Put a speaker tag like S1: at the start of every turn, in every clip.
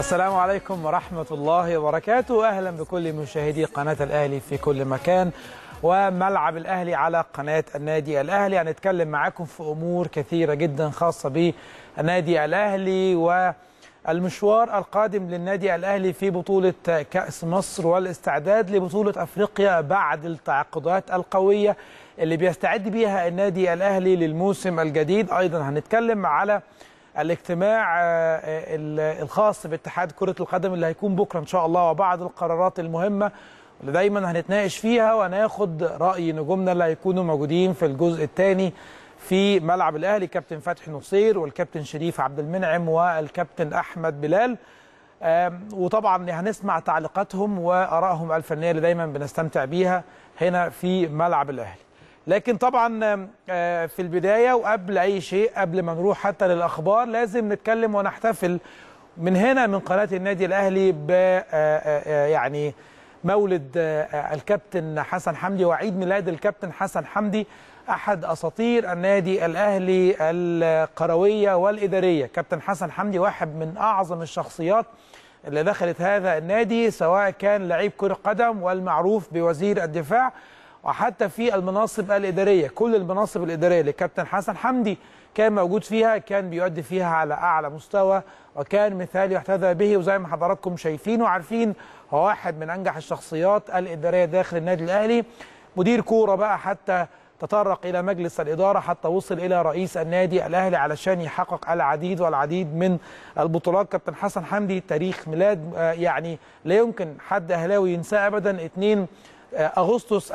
S1: السلام عليكم ورحمة الله وبركاته أهلا بكل مشاهدي قناة الأهلي في كل مكان وملعب الأهلي على قناة النادي الأهلي هنتكلم معاكم في أمور كثيرة جدا خاصة بالنادي الأهلي والمشوار القادم للنادي الأهلي في بطولة كأس مصر والاستعداد لبطولة أفريقيا بعد التعاقدات القوية اللي بيستعد بيها النادي الأهلي للموسم الجديد أيضا هنتكلم على الاجتماع الخاص باتحاد كرة القدم اللي هيكون بكرة إن شاء الله وبعض القرارات المهمة اللي دايما هنتناقش فيها وهناخد رأي نجومنا اللي هيكونوا موجودين في الجزء الثاني في ملعب الأهلي كابتن فتحي نصير والكابتن شريف عبد المنعم والكابتن أحمد بلال وطبعا هنسمع تعليقاتهم وآرائهم الفنية اللي دايما بنستمتع بيها هنا في ملعب الأهلي لكن طبعا في البدايه وقبل اي شيء قبل ما نروح حتى للاخبار لازم نتكلم ونحتفل من هنا من قناه النادي الاهلي ب يعني مولد الكابتن حسن حمدي وعيد ميلاد الكابتن حسن حمدي احد اساطير النادي الاهلي القرويه والاداريه كابتن حسن حمدي واحد من اعظم الشخصيات اللي دخلت هذا النادي سواء كان لعيب كره قدم والمعروف بوزير الدفاع وحتى في المناصب الإدارية كل المناصب الإدارية اللي كابتن حسن حمدي كان موجود فيها كان بيؤدي فيها على أعلى مستوى وكان مثال يحتذى به وزي ما حضراتكم شايفين وعارفين هو واحد من أنجح الشخصيات الإدارية داخل النادي الأهلي مدير كورة بقى حتى تطرق إلى مجلس الإدارة حتى وصل إلى رئيس النادي الأهلي علشان يحقق العديد والعديد من البطولات كابتن حسن حمدي تاريخ ميلاد يعني لا يمكن حد أهلاوي ينساه أبدا 2 أغسطس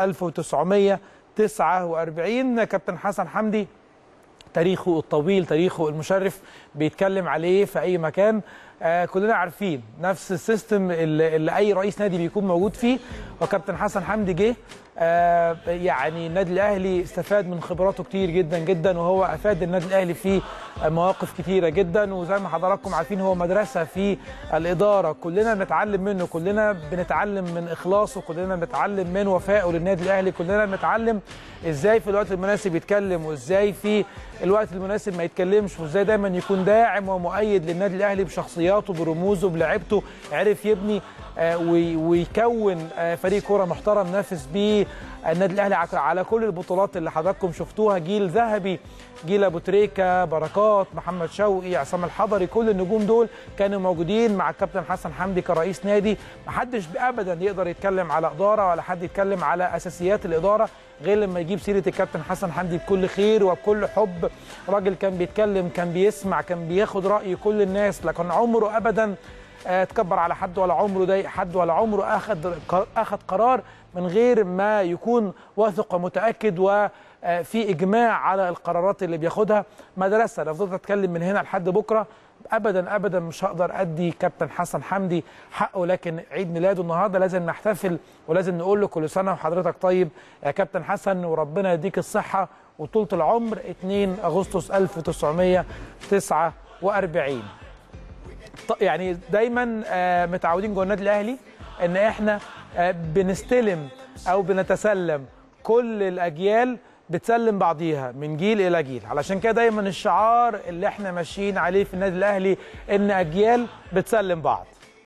S1: 1949 كابتن حسن حمدي تاريخه الطويل تاريخه المشرف بيتكلم عليه في أي مكان آه كلنا عارفين نفس السيستم اللي, اللي أي رئيس نادي بيكون موجود فيه وكابتن حسن حمدي جه آه يعني النادي الأهلي استفاد من خبراته كتير جدا جدا وهو أفاد النادي الأهلي في مواقف كتيرة جدا وزي ما حضراتكم عارفين هو مدرسة في الإدارة كلنا بنتعلم منه كلنا بنتعلم من إخلاصه كلنا بنتعلم من وفائه للنادي الأهلي كلنا بنتعلم إزاي في الوقت المناسب يتكلم وإزاي في الوقت المناسب ما يتكلمش وإزاي دايما يكون داعم ومؤيد للنادي الأهلي بشخصياته برموزه بلعبته عرف يبني ويكون فريق كوره محترم نافس بيه النادي الاهلي على كل البطولات اللي حضراتكم شفتوها جيل ذهبي جيل ابو تريكه بركات محمد شوقي عصام الحضري كل النجوم دول كانوا موجودين مع الكابتن حسن حمدي كرئيس نادي محدش ابدا يقدر يتكلم على اداره ولا حد يتكلم على اساسيات الاداره غير لما يجيب سيره الكابتن حسن حمدي بكل خير وبكل حب راجل كان بيتكلم كان بيسمع كان بياخد راي كل الناس لكن عمره ابدا تكبر على حد ولا عمره ضايق حد ولا عمره اخذ اخذ قرار من غير ما يكون واثق ومتاكد وفي اجماع على القرارات اللي بياخدها مدرسه لو فضلت اتكلم من هنا لحد بكره ابدا ابدا مش هقدر ادي كابتن حسن حمدي حقه لكن عيد ميلاده النهارده لازم نحتفل ولازم نقول له كل سنه وحضرتك طيب يا كابتن حسن وربنا يديك الصحه وطولة العمر 2 اغسطس 1949 يعني دايما متعودين جوه النادي الاهلي ان احنا بنستلم او بنتسلم كل الاجيال بتسلم بعضيها من جيل الى جيل علشان كده دايما الشعار اللي احنا ماشيين عليه في النادي الاهلي ان اجيال بتسلم بعض